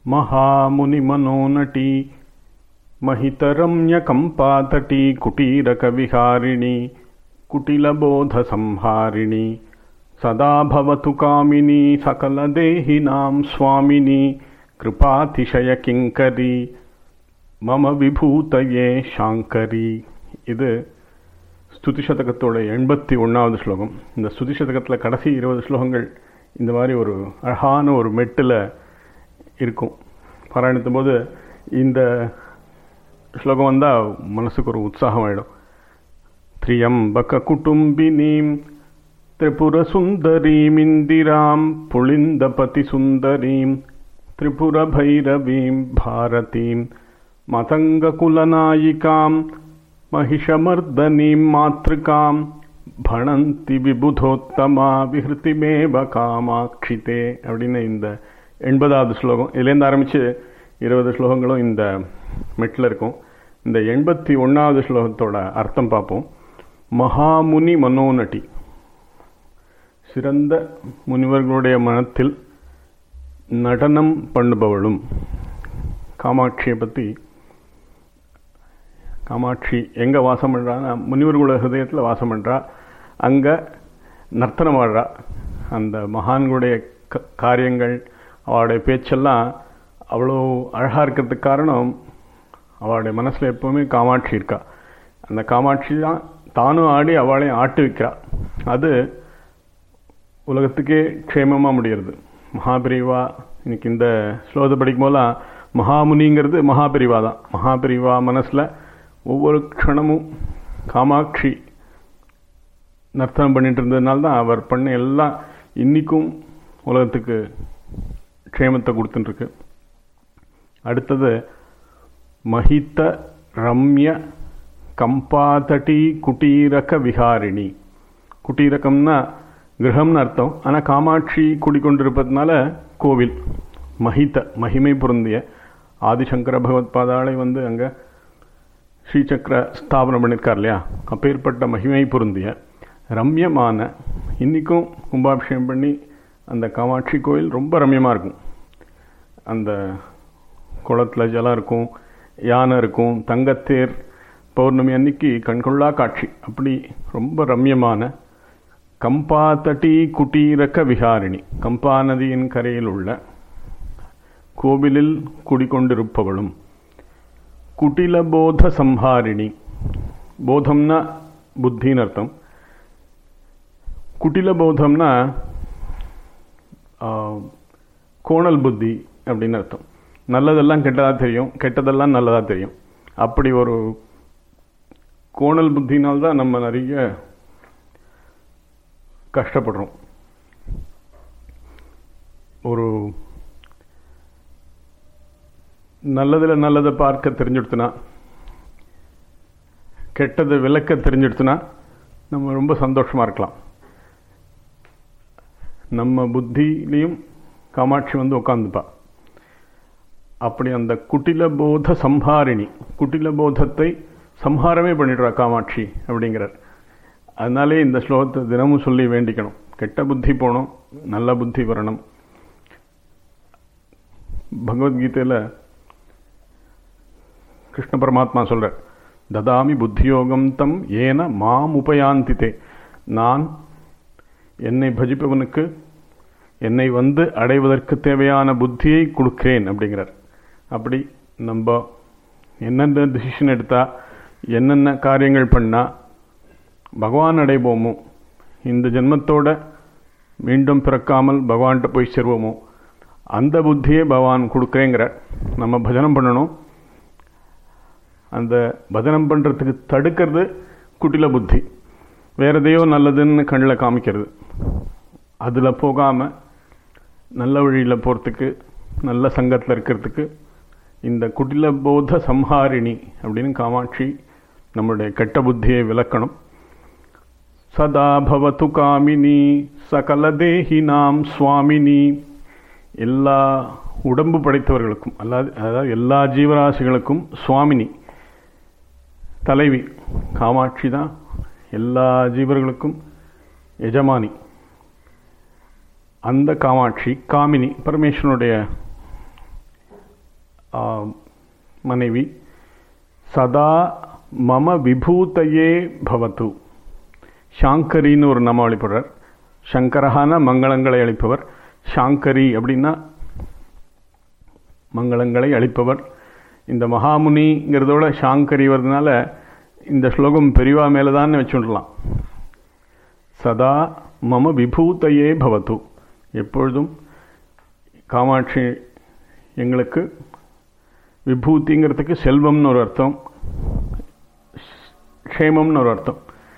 महामुनिमनोनटी महितरम्यकम्पातटी कुटीरकविहारिणी कुटिलबोधसंहारिणी सदा भवतु कामिनी सकलदेहिनां स्वामिनी கிருபாதிசயகிங்கரி மம விபூதையே சாங்கரி இது ஸ்துதி சதகத்தோட எண்பத்தி ஒன்றாவது ஸ்லோகம் இந்த ஸ்துதி சதகத்தில் கடைசி இருபது ஸ்லோகங்கள் இந்த மாதிரி ஒரு அழகான ஒரு மெட்டில் இருக்கும் பாராயணத்தும் போது இந்த ஸ்லோகம் வந்தால் மனசுக்கு ஒரு உற்சாகம் ஆகிடும் திரியம்பக குடும்பினீம் त्रिपुरसुन्दरीमिन्दिरां पुलिन्दपतिसुन्दरीं त्रिपुरभैरवीं भारतीं मतङ्गकुलनायिकां महिषमर्दनीं मातृकां भणन्ति விபுதோத்தமா விஹிருத்திமேவ காமாட்சிதே அப்படின்னு இந்த எண்பதாவது ஸ்லோகம் இதுலேருந்து ஆரம்பித்து இருபது ஸ்லோகங்களும் இந்த மெட்டில் இருக்கும் இந்த எண்பத்தி ஒன்றாவது ஸ்லோகத்தோட அர்த்தம் பார்ப்போம் மகாமுனி மனோநட்டி சிறந்த முனிவர்களுடைய மனத்தில் நடனம் பண்ணுபவளும் காமாட்சியை பற்றி காமாட்சி எங்கே வாசம் பண்ணுறான்னா முனிவர்களோட ஹிருதயத்தில் வாசம் பண்ணுறா அங்கே நர்த்தனம் ஆடுறா அந்த மகான்களுடைய க காரியங்கள் அவளுடைய பேச்செல்லாம் அவ்வளோ அழகாக இருக்கிறதுக்கு காரணம் அவளுடைய மனசில் எப்போவுமே காமாட்சி இருக்கா அந்த காமாட்சி தான் தானும் ஆடி அவளையும் ஆட்டு வைக்கிறா அது உலகத்துக்கே க்ஷேமமாக முடியறது மகாபிரிவா இன்னைக்கு இந்த ஸ்லோகத்தை படிக்கும் போதெல்லாம் மகாமுனிங்கிறது மகாபிரிவா தான் மகாபிரிவா மனசில் ஒவ்வொரு க்ஷணமும் காமாட்சி நர்த்தனம் பண்ணிட்டு இருந்ததுனால தான் அவர் பண்ண எல்லாம் இன்றைக்கும் உலகத்துக்கு க்ஷேமத்தை கொடுத்துட்டுருக்கு அடுத்தது மஹித ரம்ய கம்பாதடி குட்டீரக விகாரிணி குட்டீரகம்னா கிரகம்னு அர்த்தம் ஆனால் காமாட்சி குடிக்கொண்டிருப்பதுனால கோவில் மஹித மகிமை பொருந்திய ஆதிசங்கர பகவத் பாதாளை வந்து அங்கே ஸ்ரீசக்கர ஸ்தாபனம் பண்ணியிருக்கார் இல்லையா அப்பேற்பட்ட மகிமை பொருந்திய ரம்யமான இன்றைக்கும் கும்பாபிஷேகம் பண்ணி அந்த காமாட்சி கோயில் ரொம்ப ரம்யமாக இருக்கும் அந்த குளத்தில் ஜலம் இருக்கும் யானை இருக்கும் தங்கத்தேர் பௌர்ணமி அன்னைக்கு கண்கொள்ளா காட்சி அப்படி ரொம்ப ரம்யமான கம்பாத்தட்டி குட்டீரக்க விகாரிணி கம்பா நதியின் கரையில் உள்ள கோவிலில் குடிக்கொண்டிருப்பவளும் குட்டிலபோத சம்ஹாரிணி போதம்னா புத்தின்னு அர்த்தம் குட்டிலபோதம்னா கோணல் புத்தி அப்படின்னு அர்த்தம் நல்லதெல்லாம் கெட்டதாக தெரியும் கெட்டதெல்லாம் நல்லதாக தெரியும் அப்படி ஒரு கோணல் புத்தினால்தான் நம்ம நிறைய கஷ்டப்படுறோம் ஒரு நல்லதில் நல்லதை பார்க்க தெரிஞ்சுடுத்துனா கெட்டதை விளக்க தெரிஞ்சுடுத்துனா நம்ம ரொம்ப சந்தோஷமாக இருக்கலாம் நம்ம புத்திலையும் காமாட்சி வந்து உட்காந்துப்பா அப்படி அந்த குட்டில போத சம்ஹாரிணி குட்டில போதத்தை சம்ஹாரமே பண்ணிடுறா காமாட்சி அப்படிங்கிறார் அதனாலே இந்த ஸ்லோகத்தை தினமும் சொல்லி வேண்டிக்கணும் கெட்ட புத்தி போகணும் நல்ல புத்தி வரணும் பகவத்கீதையில் கிருஷ்ண பரமாத்மா சொல்ற ததாமி புத்தியோகம் தம் ஏன மாம் உபயாந்தித்தே நான் என்னை பஜிப்பவனுக்கு என்னை வந்து அடைவதற்கு தேவையான புத்தியை கொடுக்கிறேன் அப்படிங்கிறார் அப்படி நம்ம என்னென்ன டிசிஷன் எடுத்தா என்னென்ன காரியங்கள் பண்ணால் பகவான் அடைவோமோ இந்த ஜென்மத்தோட மீண்டும் பிறக்காமல் பகவான்கிட்ட போய் சேருவோமோ அந்த புத்தியை பகவான் கொடுக்குறேங்கிற நம்ம பஜனம் பண்ணணும் அந்த பஜனம் பண்ணுறதுக்கு தடுக்கிறது குட்டில புத்தி வேற எதையோ நல்லதுன்னு கண்ணில் காமிக்கிறது அதில் போகாமல் நல்ல வழியில் போகிறதுக்கு நல்ல சங்கத்தில் இருக்கிறதுக்கு இந்த குட்டில போத சம்ஹாரிணி அப்படின்னு காமாட்சி நம்முடைய கெட்ட புத்தியை விளக்கணும் சதா பவத்து காமினி சகல தேஹினாம் சுவாமினி எல்லா உடம்பு படைத்தவர்களுக்கும் அல்லாது அதாவது எல்லா ஜீவராசிகளுக்கும் சுவாமினி தலைவி காமாட்சி தான் எல்லா ஜீவர்களுக்கும் எஜமானி அந்த காமாட்சி காமினி பரமேஸ்வரனுடைய மனைவி சதா மம விபூத்தையே பவத்து ஷாங்கரின்னு ஒரு நாம அளிப்படுறார் சங்கரஹான மங்களங்களை அளிப்பவர் ஷாங்கரி அப்படின்னா மங்களங்களை அளிப்பவர் இந்த மகாமுனிங்கிறதோட ஷாங்கரி வர்றதுனால இந்த ஸ்லோகம் பெரிவா மேலே தான் வச்சுடலாம் சதா மம விபூத்தையே பவத்து எப்பொழுதும் காமாட்சி எங்களுக்கு விபூதிங்கிறதுக்கு செல்வம்னு ஒரு அர்த்தம் க்ஷேமம்னு ஒரு அர்த்தம்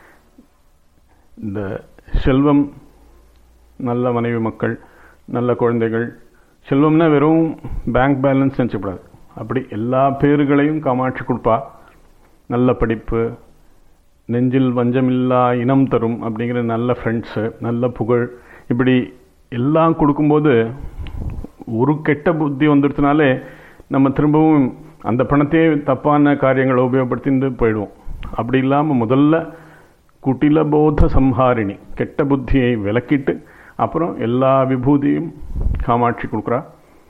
இந்த செல்வம் நல்ல மனைவி மக்கள் நல்ல குழந்தைகள் செல்வம்னா வெறும் பேங்க் பேலன்ஸ் நினச்சக்கூடாது அப்படி எல்லா பேர்களையும் காமாட்சி கொடுப்பா நல்ல படிப்பு நெஞ்சில் வஞ்சமில்லா இனம் தரும் அப்படிங்கிற நல்ல ஃப்ரெண்ட்ஸு நல்ல புகழ் இப்படி எல்லாம் கொடுக்கும்போது ஒரு கெட்ட புத்தி வந்துடுச்சுனாலே நம்ம திரும்பவும் அந்த பணத்தையே தப்பான காரியங்களை உபயோகப்படுத்திட்டு போயிடுவோம் அப்படி இல்லாமல் முதல்ல குட்டில போத சம்ஹாரிணி கெட்ட புத்தியை விலக்கிட்டு அப்புறம் எல்லா விபூதியும் காமாட்சி கொடுக்குறா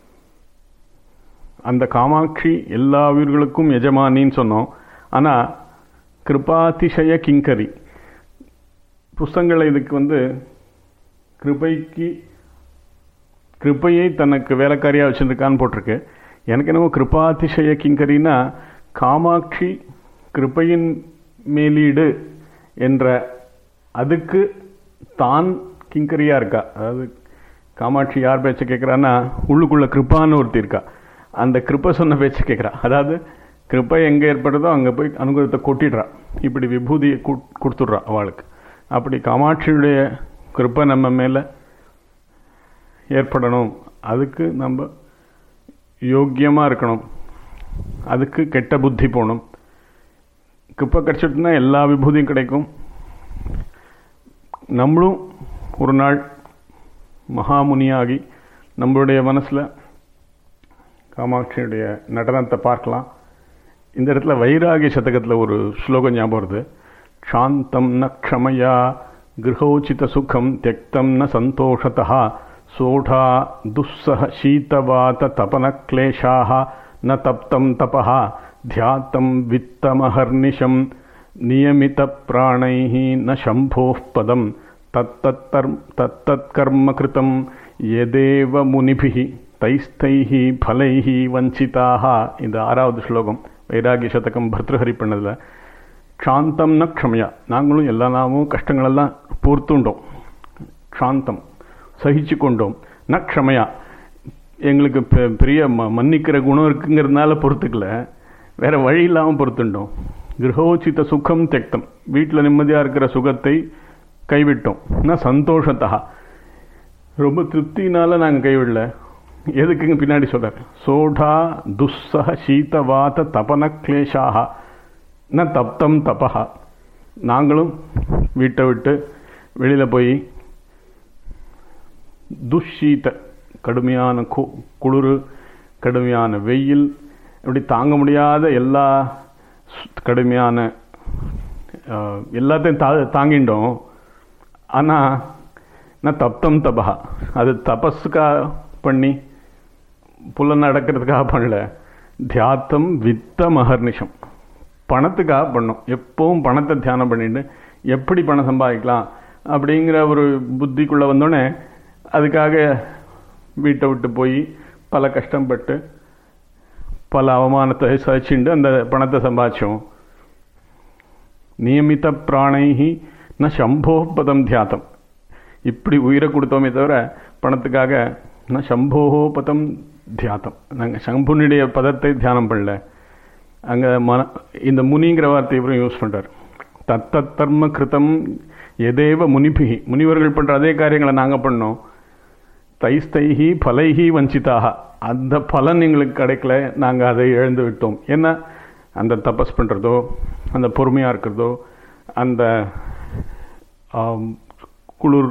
அந்த காமாட்சி எல்லா உயிர்களுக்கும் எஜமானின்னு சொன்னோம் ஆனால் கிருபாதிசய கிங்கரி புஸ்தகங்கள் இதுக்கு வந்து கிருபைக்கு கிருப்பையை தனக்கு வேலைக்காரியாக வச்சுருக்கான்னு போட்டிருக்கு எனக்கு என்னவோ கிருபாதிசய கிங்கரினா காமாட்சி கிருப்பையின் மேலீடு என்ற அதுக்கு தான் கிங்கரியாக இருக்கா அதாவது காமாட்சி யார் பேச்சை கேட்குறான்னா உள்ளுக்குள்ள கிருப்பான்னு ஒருத்தி இருக்கா அந்த கிருப்பை சொன்ன பேச்சை கேட்குறா அதாவது கிருப்பை எங்கே ஏற்படுதோ அங்கே போய் அனுகிரகத்தை கொட்டிடுறா இப்படி விபூதியை கொடுத்துட்றா அவளுக்கு அப்படி காமாட்சியுடைய கிருப்பை நம்ம மேலே ஏற்படணும் அதுக்கு நம்ம யோக்கியமாக இருக்கணும் அதுக்கு கெட்ட புத்தி போகணும் கிருப்பை கிடச்சிட்டுனா எல்லா விபூதியும் கிடைக்கும் நம்மளும் ஒரு நாள் மகாமுனியாகி நம்மளுடைய மனசில் காமாட்சியுடைய நடனத்தை பார்க்கலாம் இந்த இடத்துல வைராகிய சதகத்தில் ஒரு ஸ்லோகம் ஞாபகம் வருது சாந்தம் ந க்ஷமையா கிரகோச்சித சுகம் தியக்தம் ந சந்தோஷத்தா சோடா துஸ்ஸக சீதவாத தபன கிளேஷாக ந தப்தம் தபः ध्यातं वित्तमहर्निशं नियमितप्राणैः न शम्भोः पदं तत्तत्तर् तत्तत्कर्म कृतं यदेव मुनिभिः தைஸ்தைஹ ஃபலைஹி வஞ்சிதாக இந்த ஆறாவது ஸ்லோகம் வைராகிய சதகம் பர்திருஹரி பண்ணதில் சாந்தம் ந க்ஷமையா நாங்களும் எல்லா நாமும் கஷ்டங்களெல்லாம் பொறுத்துண்டோம் சாந்தம் சகிச்சு கொண்டோம் ந க்ஷமையா எங்களுக்கு பெரிய ம மன்னிக்கிற குணம் இருக்குங்கிறதுனால பொறுத்துக்கல வேற வழி இல்லாமல் பொறுத்துட்டோம் கிரகோச்சித சுகம் தெக்தம் வீட்டில் நிம்மதியாக இருக்கிற சுகத்தை கைவிட்டோம் நான் சந்தோஷத்தா ரொம்ப திருப்தினால நாங்கள் கைவிடல எதுக்குங்க பின்னாடி சொல்றார் சோடா துஸ்ஸக சீதவாத தபன கிளேஷாக ந தப்தம் தபஹா நாங்களும் வீட்டை விட்டு வெளியில் போய் துஷீத கடுமையான கு குளிர் கடுமையான வெயில் இப்படி தாங்க முடியாத எல்லா கடுமையான எல்லாத்தையும் தா தாங்கிட்டோம் ஆனால் நான் தப்தம் தபா அது தபஸுக்காக பண்ணி புல நடக்கிறதுக்காக பண்ணல தியாத்தம் வித்த மகர்னிஷம் பணத்துக்காக பண்ணோம் எப்பவும் பணத்தை தியானம் பண்ணிட்டு எப்படி பணம் சம்பாதிக்கலாம் அப்படிங்கிற ஒரு புத்திக்குள்ளே வந்தோடனே அதுக்காக வீட்டை விட்டு போய் பல கஷ்டப்பட்டு பல அவமானத்தை சகிச்சுண்டு அந்த பணத்தை சம்பாதிச்சோம் நியமித்த பிராணைஹி ந சம்போ பதம் தியாத்தம் இப்படி உயிரை கொடுத்தோமே தவிர பணத்துக்காக ந சம்போஹோ பதம் தியாத்தம் நாங்கள் சம்புனுடைய பதத்தை தியானம் பண்ணல அங்கே மன இந்த முனிங்கிற வார்த்தை இவரும் யூஸ் பண்ணுறார் தத்தத் தர்ம கிருத்தம் எதேவ முனிபிகி முனிவர்கள் பண்ணுற அதே காரியங்களை நாங்கள் பண்ணோம் தைஸ்தைஹி பலைஹி வஞ்சிதாக அந்த பலன் எங்களுக்கு கிடைக்கல நாங்கள் அதை இழந்து விட்டோம் ஏன்னா அந்த தபஸ் பண்ணுறதோ அந்த பொறுமையாக இருக்கிறதோ அந்த குளிர்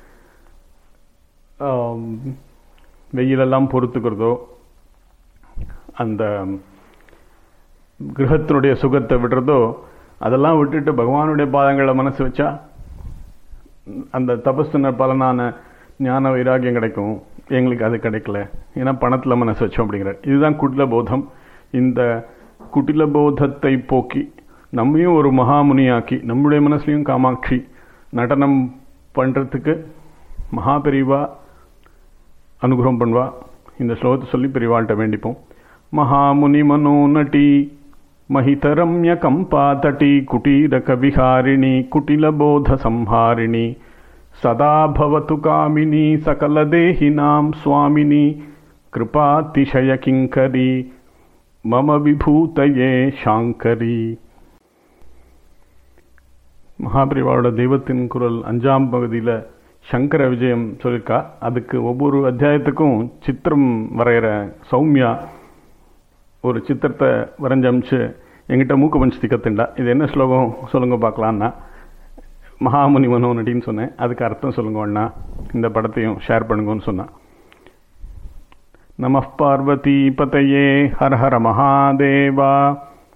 வெயிலெல்லாம் பொறுத்துக்கிறதோ அந்த கிரகத்தினுடைய சுகத்தை விடுறதோ அதெல்லாம் விட்டுட்டு பகவானுடைய பாதங்களை மனசு வச்சா அந்த தபஸ்தின பலனான ஞான வைராகியம் கிடைக்கும் எங்களுக்கு அது கிடைக்கல ஏன்னா பணத்தில் மனசு வச்சோம் அப்படிங்கிறார் இதுதான் குட்டில போதம் இந்த குட்டில போதத்தை போக்கி நம்மையும் ஒரு மகாமுனியாக்கி நம்முடைய மனசுலையும் காமாட்சி நடனம் பண்ணுறதுக்கு மகா பெரிவா அனுகிரகம் பண்ணுவா இந்த ஸ்லோகத்தை சொல்லி பெரியவாள்கிட்ட வேண்டிப்போம் மகாமுனி மனோநட்டி महितरम्य कम्पातटी कुटीरकविहारिणी कुटिलबोधसंहारिणी सदा भवतु कामिनी सकलदेहिनां स्वामिनी कृपातिशयकिङ्करी मम விபூதையே சாங்கரி மகாபிரிவாவோட தெய்வத்தின் குரல் அஞ்சாம் பகுதியில் சங்கர விஜயம் சொல்லியிருக்கா அதுக்கு ஒவ்வொரு அத்தியாயத்துக்கும் சித்திரம் வரைகிற சௌமியா ஒரு சித்திரத்தை வரைஞ்சு அமிச்சு எங்கிட்ட மூக்கு பஞ்சத்தி கத்துண்டா இது என்ன ஸ்லோகம் சொல்லுங்க பார்க்கலான்னா மகாமுனி மனோநடின்னு சொன்னேன் அதுக்கு அர்த்தம் சொல்லுங்க அண்ணா இந்த படத்தையும் ஷேர் பண்ணுங்கன்னு சொன்னான் நம பார்வதி பதையே ஹர ஹர மகாதேவா